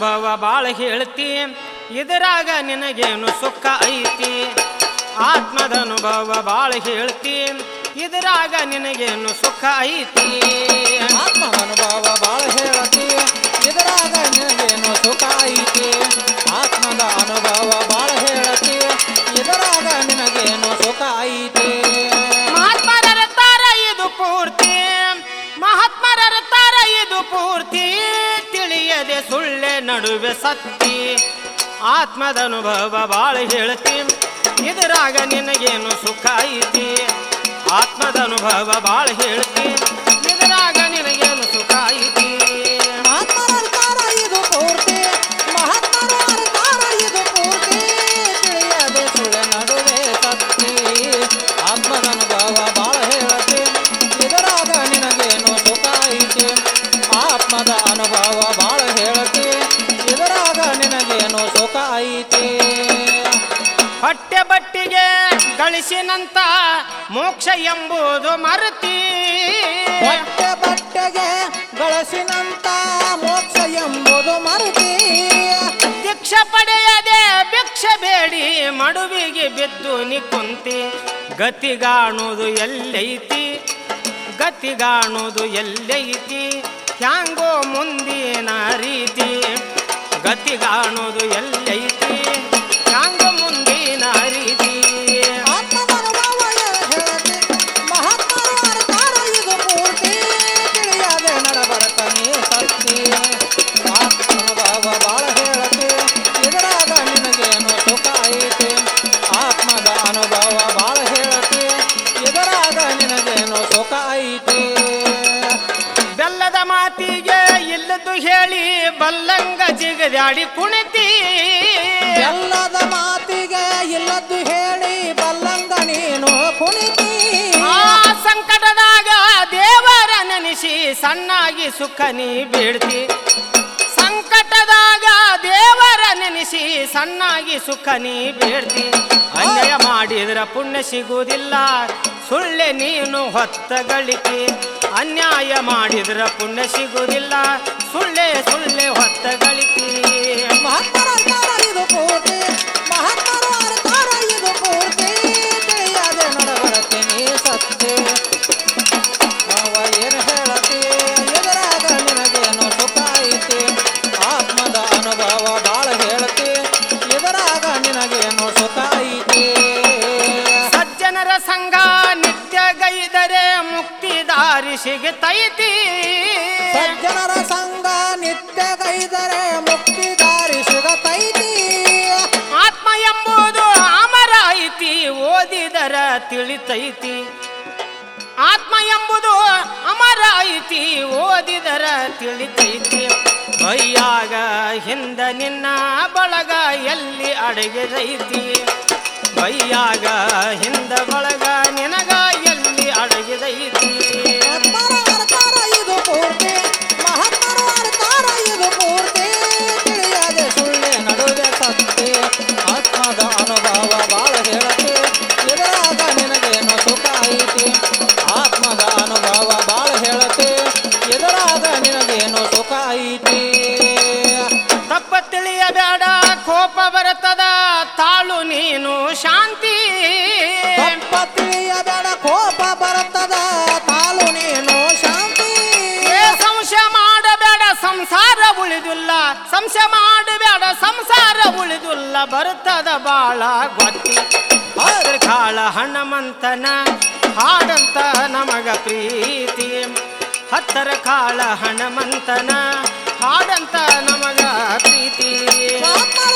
ಅನುಭವ ಬಾಳ ಹೇಳ್ತಿ ಇದರಾಗ ನಿನಗೇನು ಸುಖ ಐತಿ ಆತ್ಮದ ಅನುಭವ ಬಾಳ ಹೇಳ್ತಿ ಇದರಾಗ ನಿನಗೇನು ಸುಖ ಐತಿ ಆತ್ಮದ ಅನುಭವ ಬಾಳ ಹೇಳತಿ ಇದರಾಗ ನಿನಗೇನು ಸುಖ ಐತಿ ಆತ್ಮದ ಅನುಭವ ಬಾಳ ಹೇಳತಿ ಇದರಾಗ ನಿನಗೇನು ಸುಖ ಐತಿ ಮಹಾತ್ಮರತಾರ ಇದು ಪೂರ್ತಿ ಮಹಾತ್ಮರತಾರ ಇದು ಪೂರ್ತಿ ತಿಳಿಯದೆ ಸುಳ್ಳೆ ನಡುವೆ ಸತ್ತಿ ಆತ್ಮದ ಅನುಭವ ಬಾಳ ಹೇಳ್ತಿ ಇದರಾಗ ನಿನಗೇನು ಸುಖ ಐತಿ ಆತ್ಮದ ಅನುಭವ ಬಾಳ ಹೇಳ್ತಿ ಇದರಾಗ ನಿನಗೇನು ಸುಖ ಐತಿ ಆತ್ಮರ ಅರ್ತಾರ ಇದು ಪೂರ್ತಿ ಮಹಾತ್ಮರ ಅರ್ತಾರ ಇದು ಪೂರ್ತಿ ತಿಳಿಯದೆ ಸುಳ್ಳ ನಡುವೆ ಸತ್ತಿ ಆತ್ಮದ ಅನುಭವ ಬಾಳ ಹೇಳತಿ ಇದರಾಗ ನಿನಗೇನು ಸುಖ ಐತಿ ಆತ್ಮದ ಅನುಭವ ಬಾಳ ಹೇಳತಿ ಇದರಾಗ ನಿನಗೇನು ಸುಖ ಐತಿ ಹೊಟ್ಟೆ ಬಟ್ಟಿಗೆ ಗಳಿಸಿನಂತ ಮೋಕ್ಷ ಎಂಬುದು ಮರುತಿ ಹೊಟ್ಟೆ ಬಟ್ಟೆಗೆ ಗಳಸಿನಂತ ಮೋಕ್ಷ ಎಂಬುದು ಮರುತಿ ದೀಕ್ಷ ಪಡೆಯದೆ ಭಿಕ್ಷೆ ಬೇಡಿ ಮಡುವಿಗೆ ಬಿದ್ದು ನಿ ಕುಂತಿ ಗತಿಗಾಣುವುದು ಎಲ್ಲೈತಿ ಗತಿಗಾಣುವುದು ಎಲ್ಲೈತಿ ಹ್ಯಾಂಗೋ ಮುಂದಿನ ರೀತಿ ಗತಿಗಾಣುವುದು ಎಲ್ಲೈತಿ ಹ್ಯಾಂಗೋ ಮುಂದಿನ ರೀತಿ ಆತ್ಮದ ಅನುಭವ ಹೇಳತಿ ಮಹಾತ್ಮರು ಅರ್ತಾರ ಇದು ಪೂರ್ತಿ ತಿಳಿಯದೆ ನಡಬರತನಿ ಸತ್ತಿ ಆತ್ಮನುಭವ ಬಾಳ ಹೇಳತಿ ಇದರಾಗ ನಿನಗೇನು ಸುಖ ಐತಿ ಆತ್ಮದ ಅನುಭವ ಬಾಳ ಹೇಳತಿ ಇದರಾಗ ನಿನಗೇನು ಸುಖ ಐತಿ ಬೆಲ್ಲದ ಮಾತಿಗೆ ಇಲ್ಲದ್ದು ಹೇಳಿ ಬಲ್ಲಂಗ ಜಿಗದಾಡಿ ಕುಣಿತಿ ಎಲ್ಲದ ಮಾತಿಗೆ ಇಲ್ಲದ್ದು ಹೇಳಿ ಬಲ್ಲಂಗ ನೀನು ಕುಣಿತಿ ಆ ಸಂಕಟದಾಗ ದೇವರ ನೆನೆಸಿ ಸಣ್ಣಾಗಿ ಸುಖ ನೀ ಬೀಳ್ತಿ ಸಂಕಟದಾಗ ದೇವರ ನೆನೆಸಿ ಸಣ್ಣಾಗಿ ಸುಖ ನೀ ಬೇಡ್ತಿ ಅನ್ಯಾಯ ಮಾಡಿದ್ರ ಪುಣ್ಯ ಸಿಗುವುದಿಲ್ಲ ಸುಳ್ಳೆ ನೀನು ಹೊತ್ತ ಗಳಿಕೆ ಅನ್ಯಾಯ ಮಾಡಿದ್ರ ಪುಣ್ಯ ಸಿಗುವುದಿಲ್ಲ ಸುಳ್ಳೆ ಸುಳ್ಳೆ ಹೊತ್ತ ಗಳಿಕೆ ಮಹಾತ್ಮರ ಅರ್ತಾರ ಇದು ಪೂರ್ತಿ ಮಹಾತ್ಮರು ಅರ್ತಾರ ಇದು ಪೂರ್ತಿ ತಿಳಿಯದೆ ನಡಬರತೀನಿ ಸತ್ತಿ ಅವ ಏನು ಹೇಳತಿ ಎದುರಾಗ ನಿನಗೇನು ಸುಖ ಐತಿ ಆತ್ಮದ ಅನುಭವ ಬಾಳ ಹೇಳತಿ ಎದುರಾಗ ನಿನಗೇನು ಸುಖ ಐತಿ ಸಜ್ಜನರ ಸಂಘ ನಿತ್ಯ ಗೈದರೆ ಮುಕ್ತಿ ದಾರಿ ಸಿಗುತ್ತೈತಿ ಸಜ್ಜನರ ಸಂಘ ನಿತ್ಯ ಗೈದರೆ ಮುಕ್ತಿ ದಾರಿ ಸಿಗತೈತಿ ಆತ್ಮ ಎಂಬುದು ಅಮರ ಐತಿ ಓದಿದರ ತಿಳಿತೈತಿ ಆತ್ಮ ಎಂಬುದು ಅಮರ ಐತಿ ಓದಿದರ ತಿಳಿತೈತಿ ಬೈಯಾಗ ಹಿಂದ ನಿನ್ನ ಬಳಗ ಎಲ್ಲಿ ಅಡಗಿದೈತಿ ಬೈಯಾಗ ಹಿಂದ ಬಳಗ ನಿನಗ ಎಲ್ಲಿ ಅಡಗಿದೈತಿ ಆತ್ಮರ ಅರ್ತಾರ ಇದು ಪೂರ್ತಿ ಮಹಾತ್ಮರು ಅರ್ತಾರ ಇದು ಪೂರ್ತಿ ತಿಳಿಯದೆ ಸುಳ್ಳೆ ನಡುವೆ ಸತ್ತಿ ಆತ್ಮದ ಅನುಭವ ಬಾಳ ಹೇಳತಿ ಇದರಾಗ ನಿನಗೇನು ಸುಖ ಐತಿ ಆತ್ಮದ ಅನುಭವ ಬಾಳ ಹೇಳತಿ ಇದರಾಗ ನಿನಗೇನು ಸುಖ ಐತಿ ತಪ್ಪ ತಿಳಿಯಬೇಡ ಕೋಪ ಬರುತ್ತದ ತಾಳು ನೀನು ಶಾಂತಿ ತಪ್ಪ ತಿಳಿಯಬೇಡ ಕೋಪ ಬರುತ್ತದ ತಾಳು ನೀನು ಶಾಂತಿ ಏ ಸಂಶಯ ಮಾಡಬೇಡ ಸಂಸಾರ ಉಳಿದಿಲ್ಲ ಸಂಶಯ ಮಾಡಬೇಡ ಸಂಸಾರ ಉಳಿದಿಲ್ಲ ಬರುತ್ತದ ಬಾಳ ಗೊತ್ತಿ ಅದ್ರ ಕಾಳ ಹಣಮಂತನ ಹಾಡಂತ ನಮಗ ಪ್ರೀತಿ ಹತ್ತರ ಕಾಳ ಹಣಮಂತನ ಹಾಡಂತ ನಮಗ ಪ್ರೀತಿ ಆತ್ಮರ